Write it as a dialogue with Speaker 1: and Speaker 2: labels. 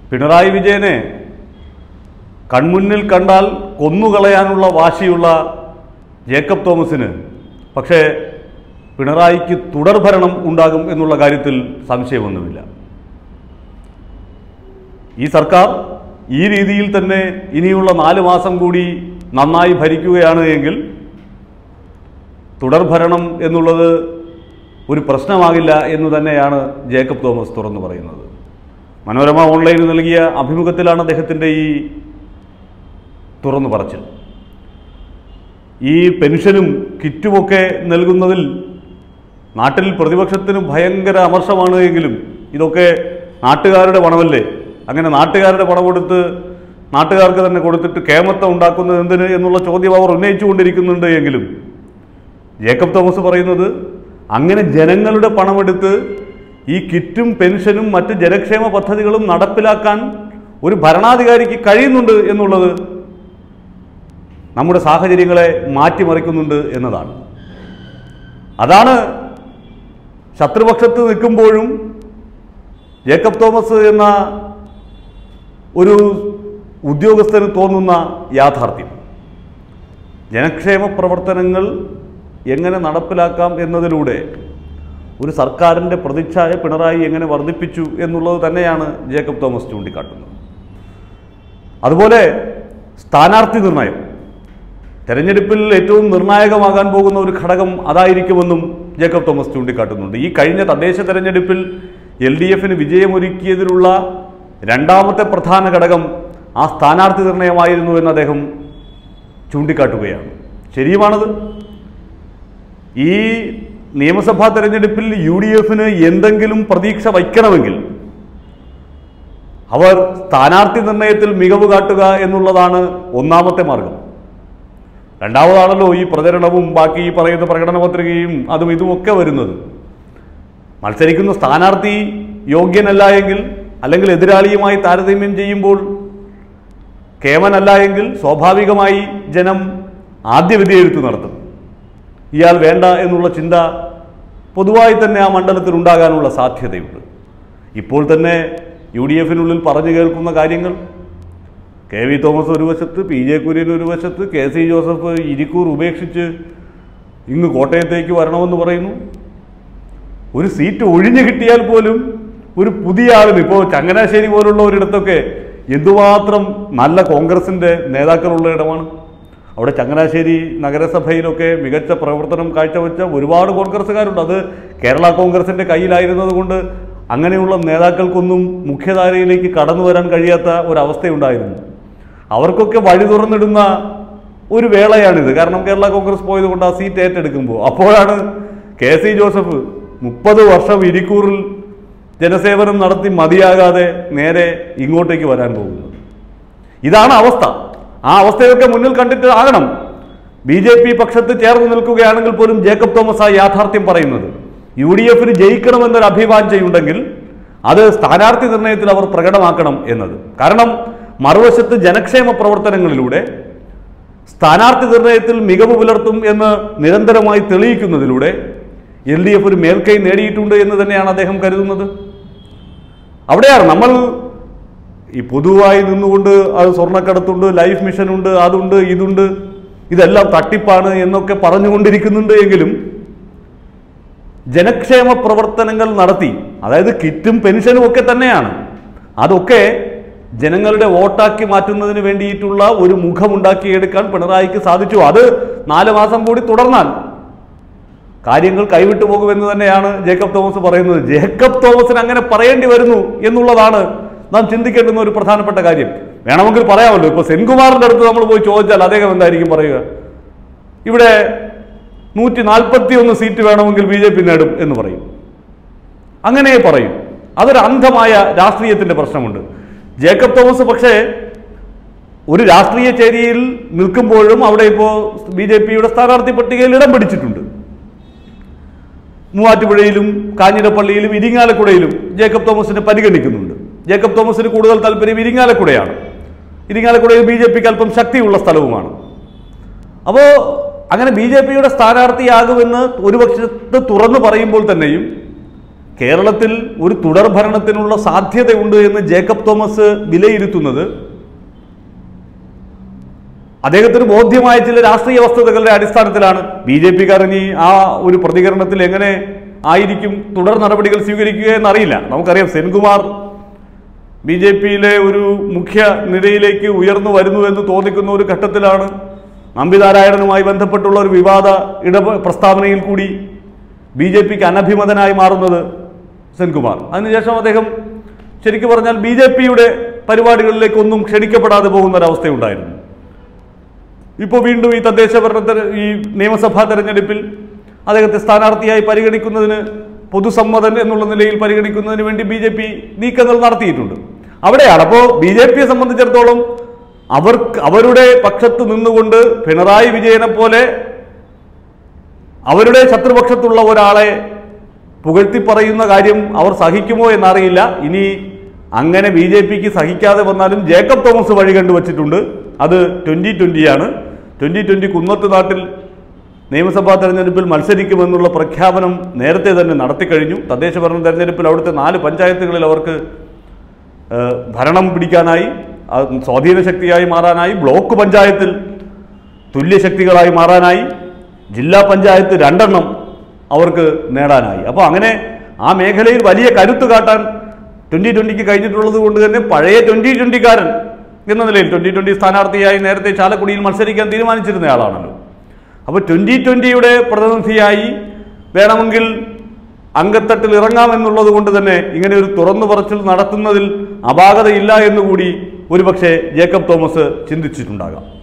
Speaker 1: പിണറായി വിജയനെ കൺമുന്നിൽ കണ്ടാൽ കൊന്നുകളയാനുള്ള വാശിയുള്ള ജേക്കബ് തോമസിന് പക്ഷേ പിണറായിക്ക് തുടർഭരണം ഉണ്ടാകും എന്നുള്ള കാര്യത്തിൽ സംശയമൊന്നുമില്ല ഈ സർക്കാർ ഈ രീതിയിൽ തന്നെ ഇനിയുള്ള നാല് മാസം കൂടി നന്നായി ഭരിക്കുകയാണ് എങ്കിൽ തുടർഭരണം എന്നുള്ളത് ഒരു പ്രശ്നമാകില്ല എന്ന് തന്നെയാണ് ജേക്കബ് തോമസ് തുറന്നു പറയുന്നത് മനോരമ ഓൺലൈനിൽ നൽകിയ അഭിമുഖത്തിലാണ് അദ്ദേഹത്തിൻ്റെ ഈ തുറന്നു പറച്ചിൽ ഈ പെൻഷനും കിറ്റുമൊക്കെ നൽകുന്നതിൽ നാട്ടിൽ പ്രതിപക്ഷത്തിന് ഭയങ്കര അമർഷമാണ് എങ്കിലും ഇതൊക്കെ നാട്ടുകാരുടെ പണമല്ലേ അങ്ങനെ നാട്ടുകാരുടെ പണം കൊടുത്ത് നാട്ടുകാർക്ക് തന്നെ കൊടുത്തിട്ട് കേമത്തം ഉണ്ടാക്കുന്നത് എന്തിന് എന്നുള്ള ചോദ്യം അവർ ഉന്നയിച്ചുകൊണ്ടിരിക്കുന്നുണ്ട് എങ്കിലും ജേക്കബ് തോമസ് പറയുന്നത് അങ്ങനെ ജനങ്ങളുടെ പണമെടുത്ത് ഈ കിറ്റും പെൻഷനും മറ്റ് ജനക്ഷേമ പദ്ധതികളും നടപ്പിലാക്കാൻ ഒരു ഭരണാധികാരിക്ക് കഴിയുന്നുണ്ട് എന്നുള്ളത് നമ്മുടെ സാഹചര്യങ്ങളെ മാറ്റിമറിക്കുന്നുണ്ട് എന്നതാണ് അതാണ് ശത്രുപക്ഷത്ത് നിൽക്കുമ്പോഴും ജേക്കബ് തോമസ് എന്ന ഒരു ഉദ്യോഗസ്ഥന് തോന്നുന്ന യാഥാർത്ഥ്യം ജനക്ഷേമ പ്രവർത്തനങ്ങൾ എങ്ങനെ നടപ്പിലാക്കാം എന്നതിലൂടെ ഒരു സർക്കാരിൻ്റെ പ്രതിച്ഛായ പിണറായി എങ്ങനെ വർദ്ധിപ്പിച്ചു എന്നുള്ളത് തന്നെയാണ് ജേക്കബ് തോമസ് ചൂണ്ടിക്കാട്ടുന്നത് അതുപോലെ സ്ഥാനാർത്ഥി നിർണയം തെരഞ്ഞെടുപ്പിൽ ഏറ്റവും നിർണായകമാകാൻ പോകുന്ന ഒരു ഘടകം അതായിരിക്കുമെന്നും ജേക്കബ് തോമസ് ചൂണ്ടിക്കാട്ടുന്നുണ്ട് ഈ കഴിഞ്ഞ തദ്ദേശ തെരഞ്ഞെടുപ്പിൽ എൽ ഡി എഫിന് വിജയമൊരുക്കിയതിലുള്ള രണ്ടാമത്തെ പ്രധാന ഘടകം ആ സ്ഥാനാർത്ഥി നിർണയമായിരുന്നു എന്ന് അദ്ദേഹം ചൂണ്ടിക്കാട്ടുകയാണ് ശരിയുമാണത് ഈ നിയമസഭാ തെരഞ്ഞെടുപ്പിൽ യു ഡി എഫിന് എന്തെങ്കിലും പ്രതീക്ഷ വയ്ക്കണമെങ്കിൽ അവർ സ്ഥാനാർത്ഥി നിർണയത്തിൽ മികവ് കാട്ടുക എന്നുള്ളതാണ് ഒന്നാമത്തെ മാർഗം രണ്ടാമതാണല്ലോ ഈ പ്രചരണവും ബാക്കി ഈ പറയുന്ന പ്രകടന പത്രികയും അതും ഇതുമൊക്കെ വരുന്നത് മത്സരിക്കുന്ന സ്ഥാനാർത്ഥി യോഗ്യനല്ല എങ്കിൽ അല്ലെങ്കിൽ എതിരാളിയുമായി താരതമ്യം ചെയ്യുമ്പോൾ കേമനല്ല എങ്കിൽ സ്വാഭാവികമായി ജനം ആദ്യ വിധിയെഴുത്ത് നടത്തും ഇയാൾ വേണ്ട എന്നുള്ള ചിന്ത പൊതുവായി തന്നെ ആ മണ്ഡലത്തിൽ ഉണ്ടാകാനുള്ള സാധ്യതയുണ്ട് ഇപ്പോൾ തന്നെ യു ഡി എഫിനുള്ളിൽ പറഞ്ഞു കേൾക്കുന്ന കാര്യങ്ങൾ കെ വി തോമസ് ഒരു വശത്ത് പി ജെ കുര്യൻ ഒരു വശത്ത് കെ സി ജോസഫ് ഇരിക്കൂർ ഉപേക്ഷിച്ച് ഇങ്ങ് കോട്ടയത്തേക്ക് വരണമെന്ന് പറയുന്നു ഒരു സീറ്റ് ഒഴിഞ്ഞു കിട്ടിയാൽ പോലും ഒരു പുതിയ ആളിന് ഇപ്പോൾ ചങ്ങനാശ്ശേരി പോലുള്ള ഒരിടത്തൊക്കെ എന്തുമാത്രം നല്ല കോൺഗ്രസിൻ്റെ നേതാക്കളുള്ള ഇടമാണ് അവിടെ ചങ്ങനാശ്ശേരി നഗരസഭയിലൊക്കെ മികച്ച പ്രവർത്തനം കാഴ്ചവെച്ച ഒരുപാട് കോൺഗ്രസ്സുകാരുണ്ട് അത് കേരള കോൺഗ്രസിൻ്റെ കയ്യിലായിരുന്നത് കൊണ്ട് അങ്ങനെയുള്ള നേതാക്കൾക്കൊന്നും മുഖ്യധാരയിലേക്ക് കടന്നു വരാൻ കഴിയാത്ത ഒരവസ്ഥയുണ്ടായിരുന്നു അവർക്കൊക്കെ വഴി തുറന്നിടുന്ന ഒരു വേളയാണിത് കാരണം കേരള കോൺഗ്രസ് പോയത് കൊണ്ട് ആ സീറ്റ് ഏറ്റെടുക്കുമ്പോൾ അപ്പോഴാണ് കെ സി ജോസഫ് മുപ്പത് വർഷം ഇരിക്കൂറിൽ ജനസേവനം നടത്തി മതിയാകാതെ നേരെ ഇങ്ങോട്ടേക്ക് വരാൻ പോകുന്നത് ഇതാണ് അവസ്ഥ ആ അവസ്ഥയൊക്കെ മുന്നിൽ കണ്ടിട്ട് ആകണം ബി ജെ പി പക്ഷത്ത് ചേർന്ന് നിൽക്കുകയാണെങ്കിൽ പോലും ജേക്കബ് തോമസ് ആ യാഥാർത്ഥ്യം പറയുന്നത് യു ഡി എഫിന് ജയിക്കണമെന്നൊരു അഭിവാഞ്ചയുണ്ടെങ്കിൽ അത് സ്ഥാനാർത്ഥി നിർണയത്തിൽ അവർ പ്രകടമാക്കണം എന്നത് കാരണം മറുവശത്ത് ജനക്ഷേമ പ്രവർത്തനങ്ങളിലൂടെ സ്ഥാനാർത്ഥി നിർണയത്തിൽ മികവ് പുലർത്തും എന്ന് നിരന്തരമായി തെളിയിക്കുന്നതിലൂടെ എൽ ഡി എഫ് ഒരു മേൽക്കൈ നേടിയിട്ടുണ്ട് എന്ന് തന്നെയാണ് അദ്ദേഹം കരുതുന്നത് അവിടെയാണ് നമ്മൾ ഈ പൊതുവായി നിന്നുകൊണ്ട് അത് സ്വർണ്ണക്കടത്തുണ്ട് ലൈഫ് മിഷനുണ്ട് അതുണ്ട് ഇതുണ്ട് ഇതെല്ലാം തട്ടിപ്പാണ് എന്നൊക്കെ പറഞ്ഞുകൊണ്ടിരിക്കുന്നുണ്ട് എങ്കിലും ജനക്ഷേമ പ്രവർത്തനങ്ങൾ നടത്തി അതായത് കിറ്റും പെൻഷനും ഒക്കെ തന്നെയാണ് അതൊക്കെ ജനങ്ങളുടെ വോട്ടാക്കി മാറ്റുന്നതിന് വേണ്ടിയിട്ടുള്ള ഒരു മുഖമുണ്ടാക്കിയെടുക്കാൻ പിണറായിക്ക് സാധിച്ചു അത് നാല് മാസം കൂടി തുടർന്നാൽ കാര്യങ്ങൾ കൈവിട്ടു പോകുമെന്ന് തന്നെയാണ് ജേക്കബ് തോമസ് പറയുന്നത് ജേക്കബ് തോമസിന് അങ്ങനെ പറയേണ്ടി വരുന്നു എന്നുള്ളതാണ് നാം ചിന്തിക്കേണ്ടുന്ന ഒരു പ്രധാനപ്പെട്ട കാര്യം വേണമെങ്കിൽ പറയാമല്ലോ ഇപ്പൊ സെൻകുമാറിന്റെ അടുത്ത് നമ്മൾ പോയി ചോദിച്ചാൽ അദ്ദേഹം എന്തായിരിക്കും പറയുക ഇവിടെ നൂറ്റി നാൽപ്പത്തി ഒന്ന് സീറ്റ് വേണമെങ്കിൽ ബി ജെ പി നേടും എന്ന് പറയും അങ്ങനെ പറയും അതൊരു അന്ധമായ രാഷ്ട്രീയത്തിന്റെ പ്രശ്നമുണ്ട് ജേക്കബ് തോമസ് പക്ഷേ ഒരു രാഷ്ട്രീയ ചേരിയിൽ നിൽക്കുമ്പോഴും അവിടെ ഇപ്പോൾ ബി ജെ പിയുടെ സ്ഥാനാർത്ഥി പട്ടികയിൽ ഇടം പിടിച്ചിട്ടുണ്ട് മൂവാറ്റുപുഴയിലും കാഞ്ഞിരപ്പള്ളിയിലും ഇരിങ്ങാലക്കുടയിലും ജേക്കബ് തോമസിനെ പരിഗണിക്കുന്നുണ്ട് ജേക്കബ് തോമസിന് കൂടുതൽ താല്പര്യം ഇരിങ്ങാലക്കുടയാണ് ഇരിങ്ങാലക്കുടയിൽ ബി ജെ പിക്ക് അല്പം ശക്തിയുള്ള സ്ഥലവുമാണ് അപ്പോൾ അങ്ങനെ ബി ജെ പിയുടെ സ്ഥാനാർത്ഥിയാകുമെന്ന് ഒരു പക്ഷത്ത് തുറന്നു പറയുമ്പോൾ തന്നെയും കേരളത്തിൽ ഒരു തുടർ ഭരണത്തിനുള്ള സാധ്യതയുണ്ട് എന്ന് ജേക്കബ് തോമസ് വിലയിരുത്തുന്നത് അദ്ദേഹത്തിന് ബോധ്യമായ ചില രാഷ്ട്രീയ വസ്തുതകളുടെ അടിസ്ഥാനത്തിലാണ് ബി ജെ പിക്കാർ ഇനി ആ ഒരു പ്രതികരണത്തിൽ എങ്ങനെ ആയിരിക്കും തുടർ നടപടികൾ സ്വീകരിക്കുക എന്നറിയില്ല നമുക്കറിയാം സെൻകുമാർ ബി ജെ പിയിലെ ഒരു മുഖ്യ നിരയിലേക്ക് ഉയർന്നു വരുന്നു എന്ന് തോന്നിക്കുന്ന ഒരു ഘട്ടത്തിലാണ് നമ്പിനാരായണനുമായി ബന്ധപ്പെട്ടുള്ള ഒരു വിവാദ ഇട പ്രസ്താവനയിൽ കൂടി ബി ജെ പിക്ക് അനഭിമതനായി മാറുന്നത് സെൻകുമാർ അതിനുശേഷം അദ്ദേഹം ശരിക്കും പറഞ്ഞാൽ ബി ജെ പിയുടെ പരിപാടികളിലേക്കൊന്നും ക്ഷണിക്കപ്പെടാതെ പോകുന്ന ഒരവസ്ഥയുണ്ടായിരുന്നു ഇപ്പോൾ വീണ്ടും ഈ തദ്ദേശ ഭരണത്തിന് ഈ നിയമസഭാ തെരഞ്ഞെടുപ്പിൽ അദ്ദേഹത്തെ സ്ഥാനാർത്ഥിയായി പരിഗണിക്കുന്നതിന് പൊതുസമ്മതൻ എന്നുള്ള നിലയിൽ പരിഗണിക്കുന്നതിന് വേണ്ടി ബി ജെ പി നീക്കങ്ങൾ നടത്തിയിട്ടുണ്ട് അവിടെയാണ് അപ്പോൾ ബി ജെ പിയെ സംബന്ധിച്ചിടത്തോളം അവർക്ക് അവരുടെ പക്ഷത്ത് നിന്നുകൊണ്ട് പിണറായി വിജയനെ പോലെ അവരുടെ ശത്രുപക്ഷത്തുള്ള ഒരാളെ പുകഴ്ത്തി പറയുന്ന കാര്യം അവർ സഹിക്കുമോ എന്നറിയില്ല ഇനി അങ്ങനെ ബി ജെ പിക്ക് സഹിക്കാതെ വന്നാലും ജേക്കബ് തോമസ് വഴി കണ്ടുവച്ചിട്ടുണ്ട് അത് ട്വൻ്റി ട്വൻ്റിയാണ് ട്വൻ്റി ട്വൻ്റി കുന്നത്ത് നാട്ടിൽ നിയമസഭാ തെരഞ്ഞെടുപ്പിൽ മത്സരിക്കുമെന്നുള്ള പ്രഖ്യാപനം നേരത്തെ തന്നെ നടത്തിക്കഴിഞ്ഞു തദ്ദേശ ഭരണ തെരഞ്ഞെടുപ്പിൽ അവിടുത്തെ നാല് പഞ്ചായത്തുകളിൽ അവർക്ക് ഏഹ്, ഭരണം പിടിക്കാനായി അത് സ്വാധീന ശക്തിയായി മാറാനായി ബ്ലോക്ക് പഞ്ചായത്തിൽ തുല്യശക്തികളായി മാറാനായി ജില്ലാ പഞ്ചായത്ത് രണ്ടെണ്ണം അവർക്ക് നേടാനായി അപ്പോൾ അങ്ങനെ ആ മേഖലയിൽ വലിയ കരുത്ത് കാട്ടാൻ ട്വൻ്റി ട്വൻ്റിക്ക് കഴിഞ്ഞിട്ടുള്ളത് കൊണ്ട് തന്നെ പഴയ ട്വൻ്റി ട്വൻ്റിക്കാരൻ എന്ന നിലയിൽ ട്വൻ്റി ട്വൻ്റി സ്ഥാനാർത്ഥിയായി നേരത്തെ ചാലക്കുടിയിൽ മത്സരിക്കാൻ തീരുമാനിച്ചിരുന്നയാളാണല്ലോ അപ്പോൾ ട്വൻ്റി ട്വൻ്റിയുടെ പ്രതിനിധിയായി വേണമെങ്കിൽ അങ്കത്തട്ടിൽ ഇറങ്ങാമെന്നുള്ളത് കൊണ്ട് തന്നെ ഇങ്ങനെ ഒരു തുറന്നു പറച്ചിൽ നടത്തുന്നതിൽ അപാകതയില്ല എന്നുകൂടി ഒരുപക്ഷെ ജേക്കബ് തോമസ് ചിന്തിച്ചിട്ടുണ്ടാകാം